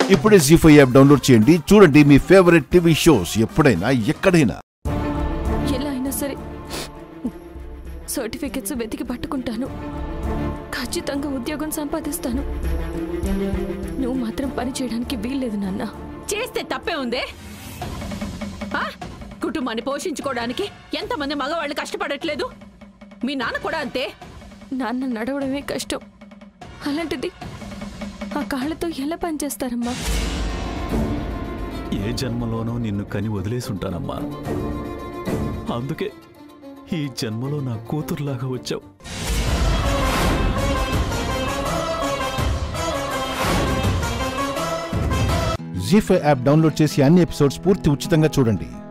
ఇప్పుడే G five app download చేయండి చూడండి మీ ఫేవరెట్ టీవీ షోస్ ఎప్పుడైనా ఎక్కడైనా ఎలా అయినా సరే సర్టిఫికెట్స్ వెతికి పట్టుకుంటాను ఖచ్చితంగా ఉద్యోగం సంపాదిస్తాను నువ్వు మాత్రం పని చేయడానికి వీల్లేదు నాన్న చేస్తే తప్పే ఉందే ఆ? కుటుంబాన్ని పోషించుకోవడానికి ఎంతమంది మగవాళ్ళు కష్టపడట్లేదు మీ నాన్న కూడా అంతే నాన్న నడవడమే కష్టం అలాంటిది ఆ కాళ్ళతో ఎలా పని చేస్తారమ్మా ఏ జన్మలోనో నిన్ను కని వదిలేసి ఉంటానమ్మా అందుకే ఈ జన్మలో నా కూతురులాగా వచ్చావు జీ ఫైవ్ యాప్ డౌన్లోడ్ చేసి అన్ని ఎపిసోడ్స్ పూర్తి ఉచితంగా చూడండి